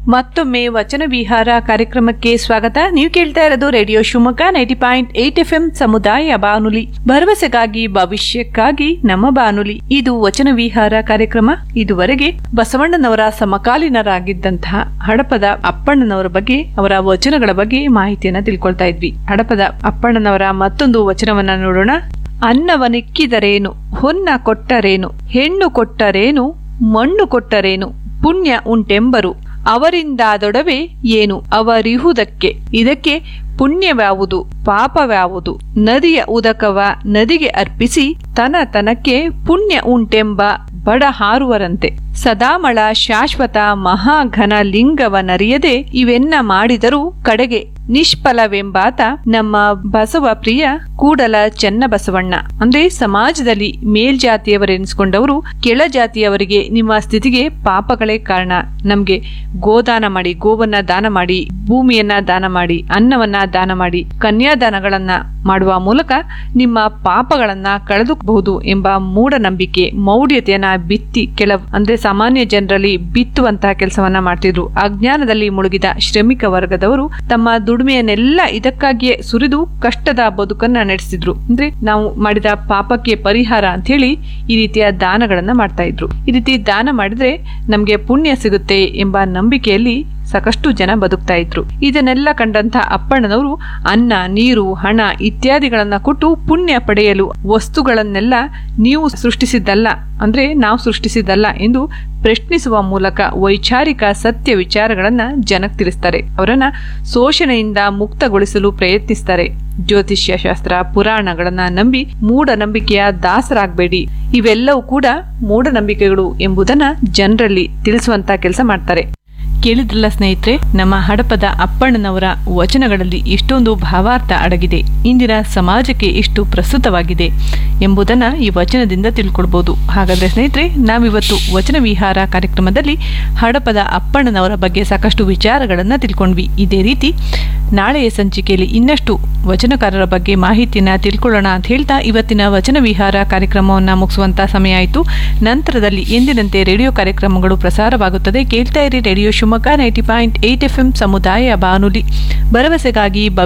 ಮತ್ತೊಮ್ಮೆ ವಚನ ವಿಹಾರ ಕಾರ್ಯಕ್ರಮಕ್ಕೆ ಸ್ವಾಗತ ನೀವು ಕೇಳ್ತಾ ಇರೋದು radio Shivamogga ninety point eight F M ಸಮುದಾಯ ಬಾನುಲಿ ಭರವಸೆಗಾಗಿ ಭವಿಷ್ಯಕ್ಕಾಗಿ ನಮ್ಮ ಬಾನುಲಿ ಇದು ವಚನ ವಿಹಾರ ಕಾರ್ಯಕ್ರಮ ಇದುವರೆಗೆ ಬಸವಣ್ಣನವರ ಸಮಕಾಲೀನರಾಗಿದ್ದಂತಹ ಹಡಪದ ಅಪ್ಪಣ್ಣನವರ ಬಗ್ಗೆ ಅವರ ವಚನಗಳ ಬಗ್ಗೆ ಮಾಹಿತಿಯನ್ನ ತಿಳ್ಕೊಳ್ತಾ ಇದ್ವಿ ಹಡಪದ ಅಪ್ಪಣ್ಣನವರ ಮತ್ತೊಂದು ವಚನವನ್ನ ನೋಡೋಣ ಅನ್ನವನಿಕ್ಕಿದರೇನು ಹೊನ್ನ ಕೊಟ್ಟರೇನು ಹೆಣ್ಣು ಕೊಟ್ಟರೇನು ಮಣ್ಣು ಕೊಟ್ಟರೇನು ಪುಣ್ಯ ಉಂಟೆಂಬರು ಅವರಿಂದಾದೊಡವೆ ಏನು ಅವರಿಹುದಕ್ಕೆ ಇದಕ್ಕೆ ಪುಣ್ಯವ್ಯಾವುದು ಪಾಪವ್ಯಾವುದು ನದಿಯ ಉದಕವ ನದಿಗೆ ಅರ್ಪಿಸಿ ತನ ತನಕ್ಕೆ ಪುಣ್ಯ ಉಂಟೆಂಬ ಬಡ ಹಾರುವರಂತೆ ಸದಾಮಳ ಶಾಶ್ವತ ಮಹಾಘನ ಲಿಂಗವನರಿಯದೆ ಇವೆನ್ನ ಮಾಡಿದರೂ ಕಡೆಗೆ ನಿಷ್ಫಲವೆಂಬಾತ ನಮ್ಮ ಬಸವ ಪ್ರಿಯ ಕೂಡಲ ಚೆನ್ನಬಸವಣ್ಣ ಅಂದ್ರೆ ಸಮಾಜದಲ್ಲಿ ಮೇಲ್ಜಾತಿಯವರೆನಿಸ್ಕೊಂಡವರು ಕೆಳ ಜಾತಿಯವರಿಗೆ ನಿಮ್ಮ ಸ್ಥಿತಿಗೆ ಪಾಪಗಳೇ ಕಾರಣ ನಮ್ಗೆ ಗೋದಾನ ಮಾಡಿ ಗೋವನ್ನ ದಾನ ಮಾಡಿ ಭೂಮಿಯನ್ನ ದಾನ ಮಾಡಿ ಅನ್ನವನ್ನ ದಾನ ಮಾಡಿ ಕನ್ಯಾದಾನಗಳನ್ನ ಮಾಡುವ ಮೂಲಕ ನಿಮ್ಮ ಪಾಪಗಳನ್ನ ಕಳೆದುಬಹುದು ಎಂಬ ಮೂಢನಂಬಿಕೆ ಮೌಢ್ಯತೆಯನ್ನ ಬಿತ್ತಿ ಕೆಲ ಅಂದ್ರೆ ಸಾಮಾನ್ಯ ಜನರಲ್ಲಿ ಬಿತ್ತುವಂತಹ ಕೆಲಸವನ್ನ ಮಾಡ್ತಿದ್ರು ಅಜ್ಞಾನದಲ್ಲಿ ಮುಳುಗಿದ ಶ್ರಮಿಕ ವರ್ಗದವರು ತಮ್ಮ ದುಡಿಮೆಯನ್ನೆಲ್ಲ ಇದಕ್ಕಾಗಿಯೇ ಸುರಿದು ಕಷ್ಟದ ಬದುಕನ್ನ ನಡೆಸಿದ್ರು ಅಂದ್ರೆ ನಾವು ಮಾಡಿದ ಪಾಪಕ್ಕೆ ಪರಿಹಾರ ಅಂತ ಹೇಳಿ ಈ ರೀತಿಯ ದಾನಗಳನ್ನ ಮಾಡ್ತಾ ಇದ್ರು ಈ ರೀತಿ ದಾನ ಮಾಡಿದ್ರೆ ನಮ್ಗೆ ಪುಣ್ಯ ಸಿಗುತ್ತೆ ಎಂಬ ನಂಬಿಕೆಯಲ್ಲಿ ಸಾಕಷ್ಟು ಜನ ಬದುಕ್ತಾ ಇದ್ರು ಇದನ್ನೆಲ್ಲ ಕಂಡಂತ ಅಪ್ಪಣ್ಣನವರು ಅನ್ನ ನೀರು ಹಣ ಇತ್ಯಾದಿಗಳನ್ನ ಕೊಟ್ಟು ಪುಣ್ಯ ಪಡೆಯಲು ವಸ್ತುಗಳನ್ನೆಲ್ಲ ನೀವು ಸೃಷ್ಟಿಸಿದ್ದಲ್ಲ ಅಂದ್ರೆ ನಾವು ಸೃಷ್ಟಿಸಿದ್ದಲ್ಲ ಎಂದು ಪ್ರಶ್ನಿಸುವ ಮೂಲಕ ವೈಚಾರಿಕ ಸತ್ಯ ವಿಚಾರಗಳನ್ನ ಜನಕ್ಕೆ ತಿಳಿಸ್ತಾರೆ ಅವರನ್ನ ಶೋಷಣೆಯಿಂದ ಮುಕ್ತಗೊಳಿಸಲು ಪ್ರಯತ್ನಿಸ್ತಾರೆ ಜ್ಯೋತಿಷ್ಯ ಶಾಸ್ತ್ರ ಪುರಾಣಗಳನ್ನ ನಂಬಿ ಮೂಢನಂಬಿಕೆಯ ದಾಸರಾಗಬೇಡಿ ಇವೆಲ್ಲವೂ ಕೂಡ ಮೂಢನಂಬಿಕೆಗಳು ಎಂಬುದನ್ನ ಜನರಲ್ಲಿ ತಿಳಿಸುವಂತ ಕೆಲಸ ಮಾಡ್ತಾರೆ ಕೇಳಿದ್ರಲ್ಲ ಸ್ನೇಹಿತರೆ ನಮ್ಮ ಹಡಪದ ಅಪ್ಪಣ್ಣನವರ ವಚನಗಳಲ್ಲಿ ಎಷ್ಟೊಂದು ಭಾವಾರ್ಥ ಅಡಗಿದೆ ಇಂದಿನ ಸಮಾಜಕ್ಕೆ ಎಷ್ಟು ಪ್ರಸ್ತುತವಾಗಿದೆ ಎಂಬುದನ್ನ ಈ ವಚನದಿಂದ ತಿಳ್ಕೊಳ್ಬಹುದು ಹಾಗಾದ್ರೆ ಸ್ನೇಹಿತರೆ ನಾವಿವತ್ತು ವಚನ ವಿಹಾರ ಕಾರ್ಯಕ್ರಮದಲ್ಲಿ ಹಡಪದ ಅಪ್ಪಣ್ಣನವರ ಬಗ್ಗೆ ಸಾಕಷ್ಟು ವಿಚಾರಗಳನ್ನ ತಿಳ್ಕೊಂಡ್ವಿ ಇದೇ ರೀತಿ ನಾಳೆಯ ಸಂಚಿಕೆಯಲ್ಲಿ ಇನ್ನಷ್ಟು ವಚನಕಾರರ ಬಗ್ಗೆ ಮಾಹಿತಿಯನ್ನ ತಿಳ್ಕೊಳ್ಳೋಣ ಅಂತ ಹೇಳ್ತಾ ಇವತ್ತಿನ ವಚನ ವಿಹಾರ ಕಾರ್ಯಕ್ರಮವನ್ನ ಮುಗಿಸುವಂತ ಸಮಯ ಆಯಿತು ನಂತರದಲ್ಲಿ ಎಂದಿನಂತೆ ರೇಡಿಯೋ ಕಾರ್ಯಕ್ರಮಗಳು ಪ್ರಸಾರವಾಗುತ್ತದೆ ಕೇಳ್ತಾ ಇರಿ radio Shivamogga ninety point eight F M ಸಮುದಾಯ ಬಾನುಲಿ ಭರವಸೆಗಾಗಿ